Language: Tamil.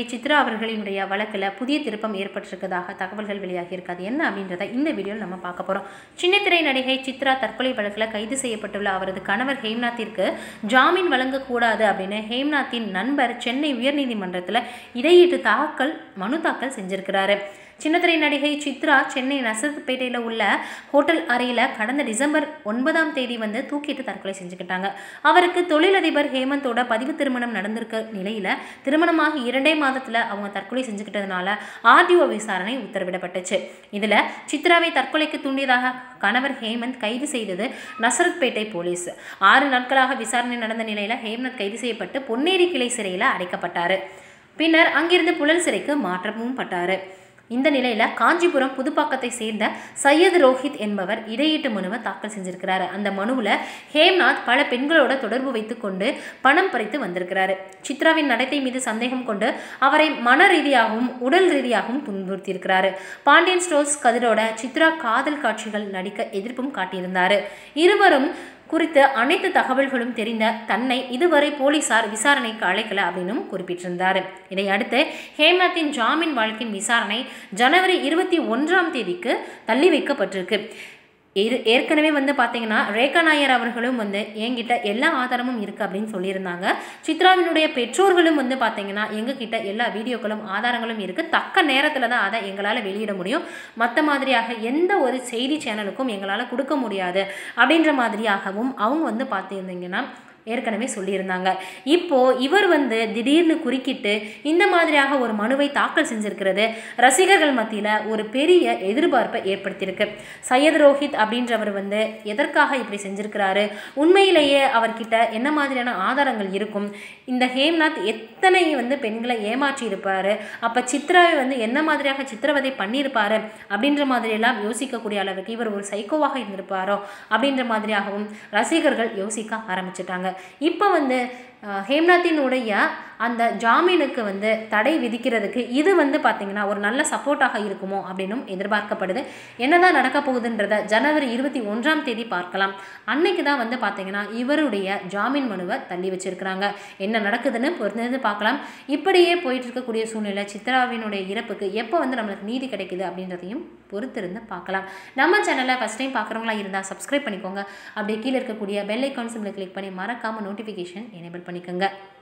நடிகை சித்ரா அவர்களினுடைய வழக்கில் புதிய திருப்பம் ஏற்பட்டிருக்கதாக தகவல்கள் வெளியாகி இருக்காது என்ன அப்படின்றத இந்த வீடியோவில் நம்ம பார்க்க போகிறோம் சின்னத்திரை நடிகை சித்ரா தற்கொலை வழக்கில் கைது செய்யப்பட்டுள்ள அவரது கணவர் ஹேம்நாத்திற்கு ஜாமீன் வழங்கக்கூடாது அப்படின்னு ஹேம்நாத்தின் நண்பர் சென்னை உயர்நீதிமன்றத்தில் இடையீட்டு தாக்கல் மனு தாக்கல் செஞ்சிருக்கிறாரு சின்னத்திரை நடிகை சித்ரா சென்னை நசத்பேட்டையில் உள்ள ஹோட்டல் அறையில் கடந்த டிசம்பர் ஒன்பதாம் தேதி வந்து தூக்கிட்டு தற்கொலை செஞ்சுக்கிட்டாங்க அவருக்கு தொழிலதிபர் ஹேமந்தோட பதிவு திருமணம் நடந்திருக்க நிலையில் திருமணமாகி இரண்டே மாதத்தில் அவங்க தற்கொலை செஞ்சுக்கிட்டதுனால ஆர்டிஓ விசாரணை உத்தரவிடப்பட்டுச்சு இதில் சித்ராவை தற்கொலைக்கு தூண்டியதாக கணவர் ஹேமந்த் கைது செய்தது நசரத்பேட்டை போலீஸ் ஆறு நாட்களாக விசாரணை நடந்த நிலையில் ஹேமந்த் கைது செய்யப்பட்டு பொன்னேரி கிளை சிறையில் அடைக்கப்பட்டார் பின்னர் அங்கிருந்து புழல் சிறைக்கு மாற்றமும் பட்டார் இந்த நிலையில் காஞ்சிபுரம் புதுப்பாக்கத்தை சேர்ந்த சையத் ரோஹித் என்பவர் இடையீட்டு மனுவை தாக்கல் செஞ்சிருக்கிறாரு அந்த மனுவில் ஹேம்நாத் பல பெண்களோட தொடர்பு வைத்துக்கொண்டு பணம் பறித்து வந்திருக்கிறாரு சித்ராவின் நடத்தை மீது சந்தேகம் கொண்டு அவரை மன ரீதியாகவும் உடல் ரீதியாகவும் துன்புறுத்தியிருக்கிறாரு பாண்டியன் ஸ்டோர்ஸ் கதிரோட சித்ரா காதல் காட்சிகள் நடிக்க எதிர்ப்பும் காட்டியிருந்தார் இருவரும் குறித்த அனைத்து தகவல்களும் தெரிந்த தன்னை இதுவரை போலீசார் விசாரணைக்கு அழைக்கல அப்படின்னும் குறிப்பிட்டிருந்தார் இதை அடுத்து ஹேம்நாத்தின் ஜாமீன் வழக்கின் விசாரணை ஜனவரி இருபத்தி ஒன்றாம் தேதிக்கு தள்ளி வைக்கப்பட்டிருக்கு இரு ஏற்கனவே வந்து பார்த்தீங்கன்னா ரேகா நாயர் அவர்களும் வந்து என்கிட்ட எல்லா ஆதாரமும் இருக்குது அப்படின்னு சொல்லியிருந்தாங்க சித்ராவினுடைய பெற்றோர்களும் வந்து பார்த்தீங்கன்னா எங்ககிட்ட எல்லா வீடியோக்களும் ஆதாரங்களும் இருக்குது தக்க நேரத்தில் தான் அதை எங்களால் வெளியிட முடியும் மற்ற மாதிரியாக எந்த ஒரு செய்தி சேனலுக்கும் எங்களால் கொடுக்க முடியாது அப்படின்ற மாதிரியாகவும் அவங்க வந்து பார்த்துருந்தீங்கன்னா ஏற்கனவே சொல்லியிருந்தாங்க இப்போ இவர் வந்து திடீர்னு குறுக்கிட்டு இந்த மாதிரியாக ஒரு மனுவை தாக்கல் செஞ்சிருக்கிறது ரசிகர்கள் மத்தியில் ஒரு பெரிய எதிர்பார்ப்பை ஏற்படுத்தியிருக்கு சையத் ரோஹித் அப்படின்றவர் வந்து எதற்காக இப்படி செஞ்சிருக்கிறாரு உண்மையிலேயே அவர்கிட்ட என்ன மாதிரியான ஆதாரங்கள் இருக்கும் இந்த ஹேம்நாத் எத்தனை வந்து பெண்களை ஏமாற்றி இருப்பாரு அப்போ சித்ராவை வந்து என்ன மாதிரியாக சித்திரவதை பண்ணியிருப்பாரு அப்படின்ற மாதிரியெல்லாம் யோசிக்கக்கூடிய அளவுக்கு இவர் ஒரு சைக்கோவாக இருந்திருப்பாரோ அப்படின்ற மாதிரியாகவும் ரசிகர்கள் யோசிக்க ஆரம்பிச்சிட்டாங்க இப்போ வந்து ஹேம்நாத்தினுடைய அந்த ஜாமீனுக்கு வந்து தடை விதிக்கிறதுக்கு இது வந்து பார்த்திங்கன்னா ஒரு நல்ல சப்போர்ட்டாக இருக்குமோ அப்படின்னும் எதிர்பார்க்கப்படுது என்னதான் நடக்க போகுதுன்றத ஜனவரி இருபத்தி ஒன்றாம் தேதி பார்க்கலாம் அன்னைக்கு தான் வந்து பார்த்திங்கன்னா இவருடைய ஜாமீன் மனுவை தள்ளி வச்சிருக்கிறாங்க என்ன நடக்குதுன்னு பொறுத்திருந்து பார்க்கலாம் இப்படியே போயிட்டு இருக்கக்கூடிய சூழ்நிலை சித்ராவினுடைய இறப்புக்கு எப்போ வந்து நம்மளுக்கு நீதி கிடைக்குது அப்படின்றதையும் பொறுத்திருந்து பார்க்கலாம் நம்ம சேனலை ஃபஸ்ட் டைம் பார்க்குறவங்களா இருந்தால் சப்ஸ்கிரைப் பண்ணிக்கோங்க அப்படியே கீழே இருக்கக்கூடிய பெல் ஐக்கான் சிம்பிளை கிளிக் பண்ணி மறக்காமல் நோட்டிஃபிகேஷன் எனேபிள் பண்ணிக்கோங்க